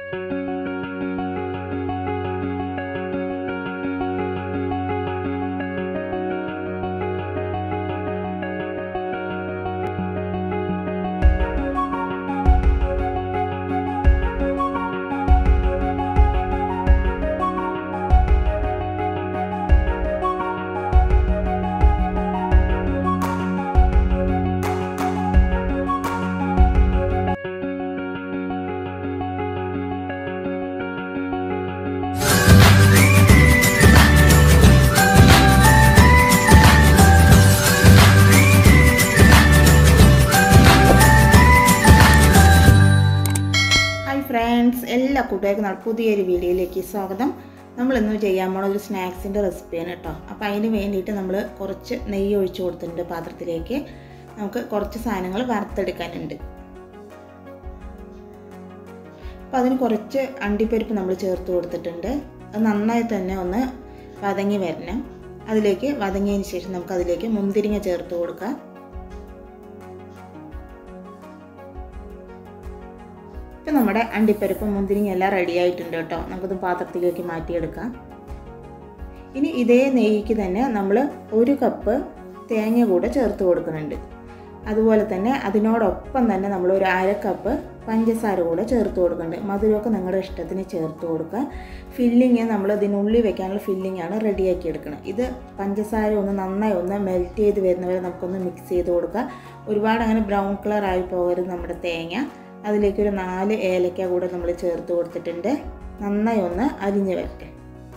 hi friends എല്ലാ കൂട്ടുകാർക്കും നമ്മുടെ പുതിയൊരു വീഡിയോയിലേക്ക് സ്വാഗതം നമ്മൾ ഇന്ന് ചെയ്യാൻ പോണ ഒരു സ്നാക്സിൻ്റെ റെസിപ്പിയാണ് കേട്ടോ അപ്പോൾ അതിന് വേണ്ടിയിട്ട് നമ്മൾ കുറച്ച് നെയ്യ് ഒഴിച്ചു കൊടുത്തിട്ടുണ്ട് പാത്രത്തിലേക്ക് നമുക്ക് കുറച്ച് സാധനങ്ങൾ വറുത്തെടുക്കാനുണ്ട് അപ്പോൾ അതിന് കുറച്ച് അണ്ടിപ്പരിപ്പ് നമ്മൾ ചേർത്ത് കൊടുത്തിട്ടുണ്ട് അത് നന്നായി തന്നെ ഒന്ന് വതങ്ങി വരണം അതിലേക്ക് വതങ്ങിയതിന് ശേഷം നമുക്ക് അതിലേക്ക് മുന്തിരിങ്ങ ചേർത്ത് കൊടുക്കാം ഇപ്പം നമ്മുടെ അണ്ടിപ്പരിപ്പും മുന്തിരിങ്ങ എല്ലാം റെഡി ആയിട്ടുണ്ട് കേട്ടോ നമുക്കത് പാത്രത്തിലേക്ക് മാറ്റിയെടുക്കാം ഇനി ഇതേ നെയ്യ്ക്ക് തന്നെ നമ്മൾ ഒരു കപ്പ് തേങ്ങ കൂടെ ചേർത്ത് കൊടുക്കുന്നുണ്ട് അതുപോലെ തന്നെ അതിനോടൊപ്പം തന്നെ നമ്മൾ ഒരു അര കപ്പ് പഞ്ചസാര കൂടെ ചേർത്ത് കൊടുക്കുന്നുണ്ട് മധുരമൊക്കെ നിങ്ങളുടെ ഇഷ്ടത്തിന് ചേർത്ത് കൊടുക്കുക ഫില്ലിങ് നമ്മൾ ഇതിനുള്ളിൽ വെക്കാനുള്ള ഫില്ലിംഗ് ആണ് റെഡിയാക്കി എടുക്കണം ഇത് പഞ്ചസാര ഒന്ന് നന്നായി ഒന്ന് മെൽറ്റ് ചെയ്ത് വരുന്നവരെ നമുക്കൊന്ന് മിക്സ് ചെയ്ത് കൊടുക്കുക ഒരുപാട് അങ്ങനെ ബ്രൗൺ കളർ ആയി പോകരുത് നമ്മുടെ തേങ്ങ അതിലേക്ക് ഒരു നാല് ഏലക്ക കൂടെ നമ്മൾ ചേർത്ത് കൊടുത്തിട്ടുണ്ട് നന്നായി ഒന്ന് അരിഞ്ഞ് വരട്ടെ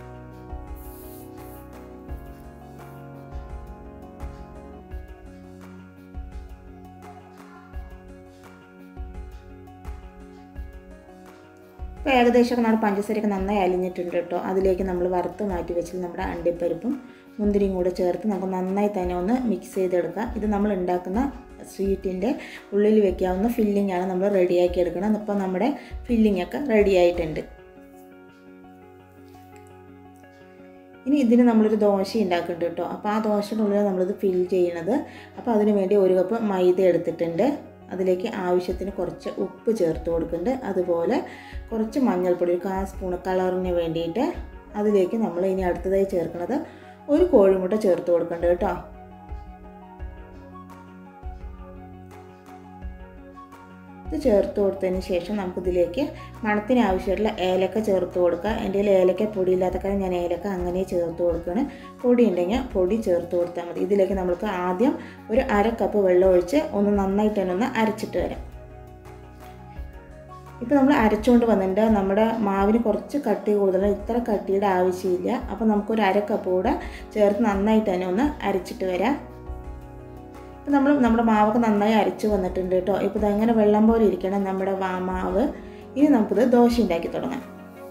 ഇപ്പോൾ ഏകദേശമൊക്കെ നമ്മുടെ പഞ്ചസാരയൊക്കെ നന്നായി അലിഞ്ഞിട്ടുണ്ട് കേട്ടോ അതിലേക്ക് നമ്മൾ വറുത്ത് മാറ്റി വെച്ചിട്ട് നമ്മുടെ അണ്ടിപ്പരിപ്പും മുന്തിരിയും കൂടെ ചേർത്ത് നമുക്ക് നന്നായി തന്നെ ഒന്ന് മിക്സ് ചെയ്തെടുക്കാം ഇത് നമ്മൾ ഉണ്ടാക്കുന്ന സ്വീറ്റിൻ്റെ ഉള്ളിൽ വെക്കാവുന്ന ഫില്ലിംഗ് ആണ് നമ്മൾ റെഡിയാക്കി എടുക്കണം അപ്പോൾ നമ്മുടെ ഫില്ലിംഗ് ഒക്കെ റെഡി ആയിട്ടുണ്ട് ഇനി ഇതിന് നമ്മളൊരു ദോശ ഉണ്ടാക്കുന്നുണ്ട് കേട്ടോ അപ്പോൾ ആ ദോശയുടെ ഉള്ളിൽ നമ്മളിത് ഫിൽ ചെയ്യണത് അപ്പോൾ അതിന് വേണ്ടി ഒരു കപ്പ് മൈദ എടുത്തിട്ടുണ്ട് അതിലേക്ക് ആവശ്യത്തിന് കുറച്ച് ഉപ്പ് ചേർത്ത് കൊടുക്കുന്നുണ്ട് അതുപോലെ കുറച്ച് മഞ്ഞൾപ്പൊടി ഒരു കാ സ്പൂൺ കളറിന് വേണ്ടിയിട്ട് അതിലേക്ക് നമ്മൾ ഇനി അടുത്തതായി ചേർക്കുന്നത് ഒരു കോഴിമുട്ട ചേർത്ത് കൊടുക്കുന്നുണ്ട് കേട്ടോ ഇത് ചേർത്ത് കൊടുത്തതിന് ശേഷം നമുക്കിതിലേക്ക് മണത്തിന് ആവശ്യമായിട്ടുള്ള ഏലക്ക ചേർത്ത് കൊടുക്കുക എൻ്റെ കയ്യിൽ ഏലക്ക പൊടി ഇല്ലാത്ത കാര്യം ഞാൻ ഏലക്ക അങ്ങനെ ചേർത്ത് കൊടുക്കുകയാണ് പൊടി ഉണ്ടെങ്കിൽ പൊടി ചേർത്ത് കൊടുത്താൽ മതി ഇതിലേക്ക് നമുക്ക് ആദ്യം ഒരു അര കപ്പ് വെള്ളം ഒഴിച്ച് ഒന്ന് നന്നായിട്ട് തന്നെ ഒന്ന് അരച്ചിട്ട് വരാം ഇപ്പോൾ നമ്മൾ അരച്ചുകൊണ്ട് വന്നിട്ടുണ്ട് നമ്മുടെ മാവിന് കുറച്ച് കട്ടി കൂടുതലാണ് ഇത്ര കട്ടിയുടെ ആവശ്യമില്ല അപ്പോൾ നമുക്കൊരു അര കപ്പ് കൂടെ ചേർത്ത് നന്നായിട്ട് തന്നെ ഒന്ന് അരച്ചിട്ട് വരാം ഇപ്പം നമ്മൾ നമ്മുടെ മാവൊക്കെ നന്നായി അരച്ച് വന്നിട്ടുണ്ട് കേട്ടോ ഇപ്പോൾ ഇതങ്ങനെ വെള്ളം പോലെ ഇരിക്കണം നമ്മുടെ മാവ് ഇനി നമുക്കിത് ദോശ ഉണ്ടാക്കി തുടങ്ങാം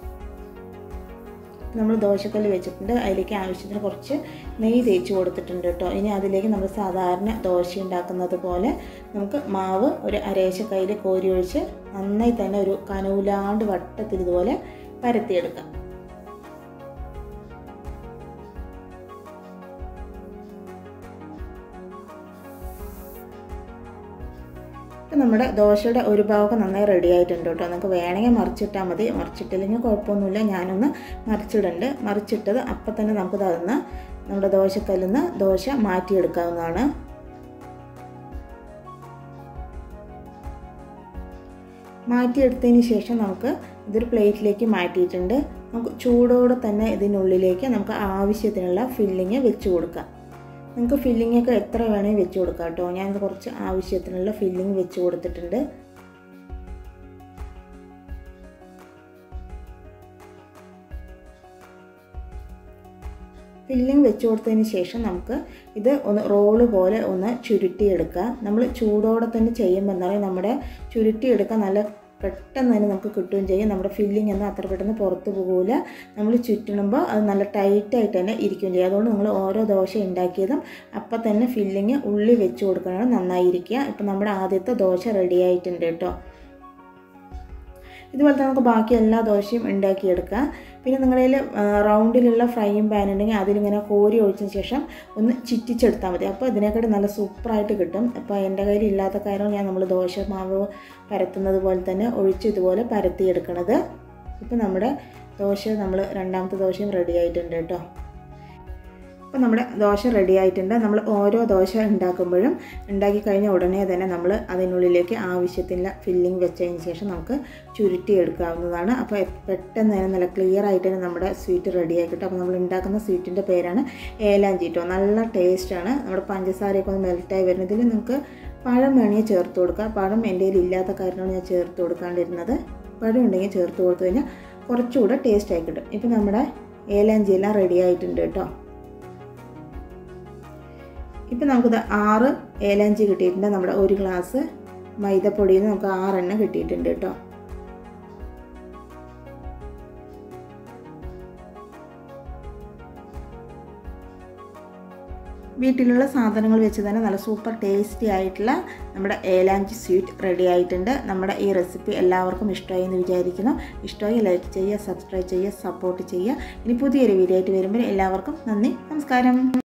നമ്മൾ ദോശക്കല്ല് വെച്ചിട്ടുണ്ട് അതിലേക്ക് ആവശ്യത്തിന് കുറച്ച് നെയ്യ് തേച്ച് കൊടുത്തിട്ടുണ്ട് കേട്ടോ ഇനി അതിലേക്ക് നമ്മൾ സാധാരണ ദോശ ഉണ്ടാക്കുന്നത് പോലെ നമുക്ക് മാവ് ഒരു അരേശ കയ്യിൽ കോരി ഒഴിച്ച് നന്നായി തന്നെ ഒരു കനൂലാണ്ട് വട്ടത്തിൽ ഇതുപോലെ പരത്തിയെടുക്കാം ഇപ്പം നമ്മുടെ ദോശയുടെ ഒരു ഭാഗം നന്നായി റെഡി ആയിട്ടുണ്ട് കേട്ടോ നമുക്ക് വേണമെങ്കിൽ മറിച്ചിട്ടാൽ മതി മറിച്ചിട്ടില്ലെങ്കിൽ കുഴപ്പമൊന്നുമില്ല ഞാനൊന്ന് മറിച്ചിടുന്നുണ്ട് മറിച്ചിട്ടത് അപ്പം തന്നെ നമുക്കത് അതിന്ന് നമ്മുടെ ദോശക്കല്ലിൽ നിന്ന് ദോശ മാറ്റിയെടുക്കാവുന്നതാണ് മാറ്റിയെടുത്തതിന് ശേഷം നമുക്ക് ഇതൊരു പ്ലേറ്റിലേക്ക് മാറ്റിയിട്ടുണ്ട് നമുക്ക് ചൂടോടെ തന്നെ ഇതിനുള്ളിലേക്ക് നമുക്ക് ആവശ്യത്തിനുള്ള ഫില്ലിങ് വെച്ച് കൊടുക്കാം നിങ്ങൾക്ക് ഫില്ലിംഗ് ഒക്കെ എത്ര വേണമെങ്കിൽ വെച്ച് കൊടുക്കാം കേട്ടോ ഞാൻ കുറച്ച് ആവശ്യത്തിനുള്ള ഫില്ലിംഗ് വെച്ച് കൊടുത്തിട്ടുണ്ട് ഫില്ലിംഗ് വെച്ച് കൊടുത്തതിന് ശേഷം നമുക്ക് ഇത് ഒന്ന് റോള് പോലെ ഒന്ന് ചുരുട്ടിയെടുക്കുക നമ്മൾ ചൂടോടെ തന്നെ ചെയ്യുമ്പോൾ എന്താ പറയുക നമ്മുടെ ചുരുട്ടിയെടുക്കാൻ നല്ല പെട്ടെന്ന് തന്നെ നമുക്ക് കിട്ടുകയും ചെയ്യും നമ്മുടെ ഫില്ലിംഗ് ഒന്നും അത്ര പെട്ടെന്ന് പുറത്ത് പോകില്ല നമ്മൾ ചുറ്റണമ്പോൾ അത് നല്ല ടൈറ്റായിട്ട് തന്നെ ഇരിക്കുകയും ചെയ്യും അതുകൊണ്ട് നിങ്ങൾ ഓരോ ദോശ ഉണ്ടാക്കിയതും അപ്പം തന്നെ ഫില്ലിങ് ഉള്ളി വെച്ച് കൊടുക്കണം നന്നായിരിക്കുക ഇപ്പം നമ്മുടെ ആദ്യത്തെ ദോശ റെഡി ആയിട്ടുണ്ട് കേട്ടോ ഇതുപോലെ തന്നെ നമുക്ക് ബാക്കി എല്ലാ ദോശയും ഉണ്ടാക്കിയെടുക്കാം പിന്നെ നിങ്ങളുടെ കയ്യിൽ റൗണ്ടിലുള്ള ഫ്രൈയിങ് പാൻ ഉണ്ടെങ്കിൽ അതിലിങ്ങനെ കോരി ഒഴിച്ചതിന് ശേഷം ഒന്ന് ചിറ്റിച്ചെടുത്താൽ മതി അപ്പോൾ ഇതിനെക്കാട്ടി നല്ല സൂപ്പറായിട്ട് കിട്ടും അപ്പോൾ എൻ്റെ കയ്യിൽ ഇല്ലാത്ത കാരണം ഞാൻ നമ്മൾ ദോശ മാവ് പരത്തുന്നത് പോലെ തന്നെ ഒഴിച്ച് ഇതുപോലെ പരത്തിയെടുക്കണത് ഇപ്പോൾ നമ്മുടെ ദോശ നമ്മൾ രണ്ടാമത്തെ ദോശയും റെഡി ആയിട്ടുണ്ട് കേട്ടോ അപ്പോൾ നമ്മുടെ ദോശ റെഡി ആയിട്ടുണ്ട് നമ്മൾ ഓരോ ദോശ ഉണ്ടാക്കുമ്പോഴും ഉണ്ടാക്കി കഴിഞ്ഞ ഉടനെ തന്നെ നമ്മൾ അതിനുള്ളിലേക്ക് ആവശ്യത്തിനുള്ള ഫില്ലിംഗ് വെച്ചതിന് ശേഷം നമുക്ക് ചുരുട്ടി എടുക്കാവുന്നതാണ് അപ്പോൾ പെട്ടെന്ന് തന്നെ നല്ല ക്ലിയർ ആയിട്ട് തന്നെ നമ്മുടെ സ്വീറ്റ് റെഡി ആയി കിട്ടും അപ്പോൾ നമ്മൾ ഉണ്ടാക്കുന്ന സ്വീറ്റിൻ്റെ പേരാണ് ഏലാഞ്ചി കേട്ടോ നല്ല ടേസ്റ്റാണ് നമ്മുടെ പഞ്ചസാരയൊക്കെ ഒന്ന് മെൽറ്റായി വരുന്നത് ഇതിൽ നിങ്ങൾക്ക് പഴം വേണമെങ്കിൽ ചേർത്ത് കൊടുക്കുക പഴം എൻ്റെ കയ്യിൽ ഇല്ലാത്ത കാരണമാണ് ഞാൻ ചേർത്ത് കൊടുക്കാണ്ടിരുന്നത് പഴം ഉണ്ടെങ്കിൽ ചേർത്ത് കൊടുത്തു കഴിഞ്ഞാൽ കുറച്ചുകൂടെ ടേസ്റ്റ് ആയി കിട്ടും ഇപ്പോൾ നമ്മുടെ ഏലാഞ്ചി എല്ലാം റെഡി ആയിട്ടുണ്ട് കേട്ടോ ഇപ്പം നമുക്കിത് ആറ് ഏലാഞ്ചി കിട്ടിയിട്ടുണ്ട് നമ്മുടെ ഒരു ഗ്ലാസ് മൈദപ്പൊടിയിൽ നിന്ന് നമുക്ക് ആറെണ്ണം കിട്ടിയിട്ടുണ്ട് കേട്ടോ വീട്ടിലുള്ള സാധനങ്ങൾ വെച്ച് തന്നെ നല്ല സൂപ്പർ ടേസ്റ്റി ആയിട്ടുള്ള നമ്മുടെ ഏലാഞ്ചി സ്വീറ്റ് റെഡി ആയിട്ടുണ്ട് നമ്മുടെ ഈ റെസിപ്പി എല്ലാവർക്കും ഇഷ്ടമായി എന്ന് വിചാരിക്കുന്നു ഇഷ്ടമായി ലൈക്ക് ചെയ്യുക സബ്സ്ക്രൈബ് ചെയ്യുക സപ്പോർട്ട് ചെയ്യുക ഇനി പുതിയൊരു വീഡിയോ ആയിട്ട് വരുമ്പോൾ എല്ലാവർക്കും നന്ദി നമസ്കാരം